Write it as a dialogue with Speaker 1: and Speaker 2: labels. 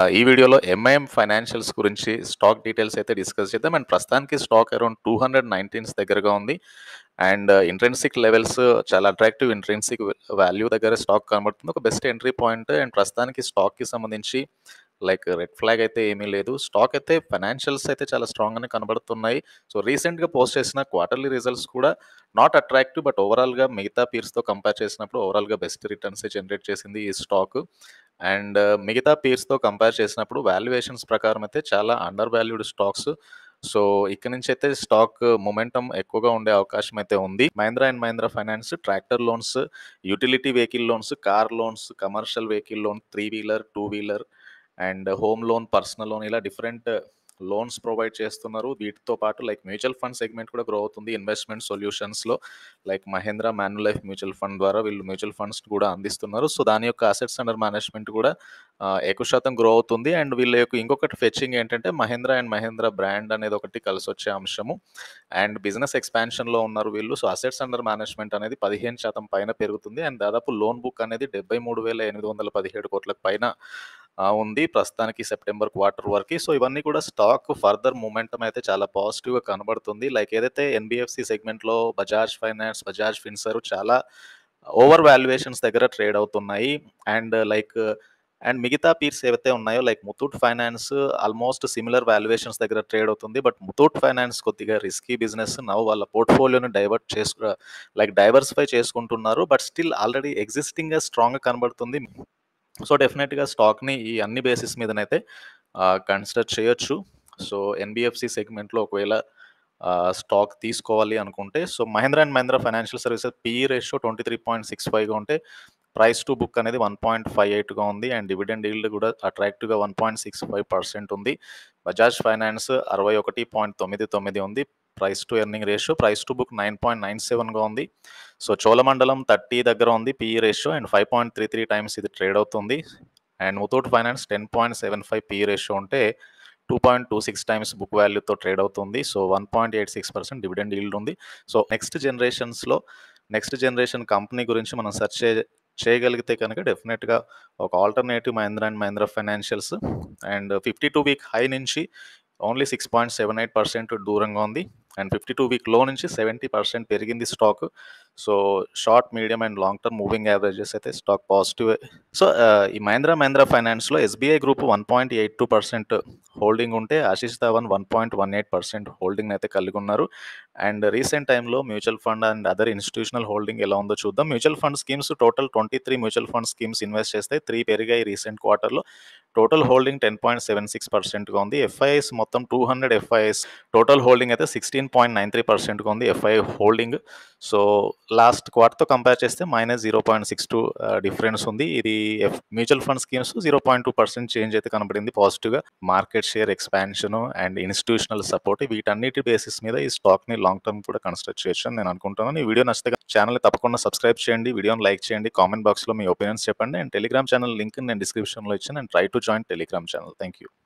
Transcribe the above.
Speaker 1: ఈ వీడియోలో MIM financials గురించి స్టాక్ డీటెయిల్స్ అయితే డిస్కస్ చేద్దాం అండ్ ప్రస్తుతానికి stock around two hundred nineteens దగ్గరగా ఉంది అండ్ ఇంట్రెన్సిక్ లెవెల్స్ చాలా అట్రాక్టివ్ ఇంట్రెన్సిక్ వాల్యూ దగ్గర స్టాక్ కనబడుతుంది ఒక బెస్ట్ ఎంట్రీ పాయింట్ అండ్ ప్రస్తుతానికి స్టాక్కి సంబంధించి లైక్ రెడ్ ఫ్లాగ్ అయితే ఏమీ లేదు స్టాక్ అయితే ఫైనాన్షియల్స్ అయితే చాలా స్ట్రాంగ్గానే కనబడుతున్నాయి సో రీసెంట్గా పోస్ట్ చేసిన క్వార్టర్లీ రిజల్ట్స్ కూడా నాట్ అట్రాక్టివ్ బట్ ఓవరాల్గా మిగతా పీర్స్తో కంపేర్ చేసినప్పుడు ఓవరాల్గా బెస్ట్ రిటర్న్స్ జనరేట్ చేసింది ఈ స్టాక్ అండ్ మిగతా పీర్స్తో కంపేర్ చేసినప్పుడు వాల్యుయేషన్స్ ప్రకారం అయితే చాలా అండర్ వాల్యూడ్ స్టాక్స్ సో ఇక్కడ నుంచి అయితే స్టాక్ మొమెంటం ఎక్కువగా ఉండే అవకాశం అయితే ఉంది Mahindra and Mahindra finance tractor loans utility vehicle loans car loans commercial vehicle loan three wheeler two wheeler and home loan personal loan ఇలా డిఫరెంట్ లోన్స్ ప్రొవైడ్ చేస్తున్నారు వీటితో పాటు లైక్ మ్యూచువల్ ఫండ్ సెగ్మెంట్ కూడా గ్రో అవుతుంది ఇన్వెస్ట్మెంట్ సొల్యూషన్స్లో like Mahindra Manulife mutual fund ద్వారా వీళ్ళు mutual funds కూడా అందిస్తున్నారు సో దాని యొక్క అసెట్స్ అండర్ మేనేజ్మెంట్ కూడా ఆ, ఎక్కువ శాతం గ్రో అవుతుంది అండ్ వీళ్ళ యొక్క ఇంకొకటి ఫెచ్చింగ్ ఏంటంటే మహేంద్ర అండ్ మహేంద్ర బ్రాండ్ అనేది ఒకటి కలిసి వచ్చే అంశము అండ్ బిజినెస్ ఎక్స్పాన్షన్లో ఉన్నారు వీళ్ళు సో అసెట్స్ అండర్ మేనేజ్మెంట్ అనేది పదిహేను శాతం పైన పెరుగుతుంది అండ్ దాదాపు లోన్ బుక్ అనేది డెబ్బై మూడు వేల ఎనిమిది వందల పదిహేడు కోట్లకు పైన ఆ, ఉంది ప్రస్తుతానికి సెప్టెంబర్ క్వార్టర్ వరకు సో ఇవన్నీ కూడా స్టాక్ ఫర్దర్ మూమెంటం అయితే చాలా పాజిటివ్గా కనబడుతుంది లైక్ ఏదైతే ఎన్బిఎఫ్సి సెగ్మెంట్లో బజాజ్ ఫైనాన్స్ బజాజ్ ఫిన్సర్ చాలా ఓవర్ వాల్యుయేషన్స్ దగ్గర ట్రేడ్ అవుతున్నాయి అండ్ లైక్ అండ్ మిగతా పీర్స్ ఏవైతే ఉన్నాయో like Muthoot finance almost similar valuations దగ్గర ట్రేడ్ అవుతుంది బట్ ముతూట్ ఫైనాన్స్ కొద్దిగా రిస్కీ బిజినెస్ నవ్వు వాళ్ళ పోర్ట్ఫోలియోని డైవర్ట్ చేసు లైక్ డైవర్సిఫై చేసుకుంటున్నారు బట్ స్టిల్ ఆల్రెడీ ఎగ్జిస్టింగ్గా స్ట్రాంగ్గా కనబడుతుంది సో డెఫినెట్గా స్టాక్ని ఈ అన్ని బేసిస్ మీదనైతే కన్సిడర్ చేయొచ్చు సో ఎన్బిఎఫ్సి సెగ్మెంట్లో ఒకవేళ స్టాక్ తీసుకోవాలి అనుకుంటే so Mahindra and Mahindra financial services PE ratio twenty three point six ఫైవ్గా ఉంటే ప్రైస్ టు బుక్ అనేది వన్ పాయింట్ ఫైవ్ ఎయిట్గా ఉంది అండ్ డివిడెండ్ ఈల్డ్ కూడా అట్రాక్టివ్గా one point six five percent ఉంది బజాజ్ ఫైనాన్స్ అరవై ఒకటి పాయింట్ తొమ్మిది తొమ్మిది ఉంది price to earning ratio price to book nine point nine సెవెన్గా ఉంది సో చోళమండలం థర్టీ దగ్గర ఉంది PE ratio and five point three three times ఇది ట్రేడ్ అవుతుంది and Muthoot finance ten point seven five PE ratio ఉంటే two point two six times book వాల్యూతో trade అవుతుంది so one point eight six percent dividend yield ఉంది so next జనరేషన్స్లో next generation company గురించి మనం search చే చేయగలిగితే కనుక డెఫినెట్గా ఒక alternative Mahindra and Mahindra financials and fifty two week high నుంచి only six point seven eight percent దూరంగా ఉంది and fifty two week low నుంచి సెవెంటీ పర్సెంట్ పెరిగింది stock so short medium and long term moving averages అయితే స్టాక్ పాజిటివ్ సో ఈ మహేంద్ర మహేంద్ర ఫైనాన్స్లో SBI group one point eight two percent holding ఉంటే Ashish Dhawan one point one eight percent holding అయితే కలిగి ఉన్నారు and recent టైంలో mutual fund and other institutional holding ఎలా ఉందో చూద్దాం mutual fund schemes total twenty three mutual fund schemes invest చేస్తే three పెరిగాయి రీసెంట్ క్వార్టర్లో total holding ten point seven six పర్సెంట్గా ఉంది ఎఫ్ఐఎస్ మొత్తం two hundred FIs total holding అయితే సిక్స్టీన్ పాయింట్ నైన్ త్రీ పర్సెంట్గా ఉంది ఎఫ్ఐ హోల్డింగ్ సో లాస్ట్ క్వార్టర్తో కంపేర్ చేస్తే minus zero point six two difference ఉంది ఇది F mutual fund schemes zero point two percent change అయితే కనబడింది పాజిటివ్గా market share expansion and institutional support వీటన్నిటి బేసిస్ మీద ఈ స్టాక్ని లాంగ్ టర్మ్ కూడా కన్సిడర్ చేయొచ్చు అని నేను అనుకుంటున్నాను ఈ వీడియో నచ్చితే ఛానల్ తప్పకుండా సబ్స్క్రైబ్ చేయండి వీడియోని లైక్ చేయండి కామెంట్ బాక్స్లో మీ ఒపీనియన్స్ చెప్పండి అండ్ టెలిగ్రామ్ ఛానల్ లింక్ నేను డిస్క్రిప్షన్లో ఇచ్చాను and try to join Telegram channel thank you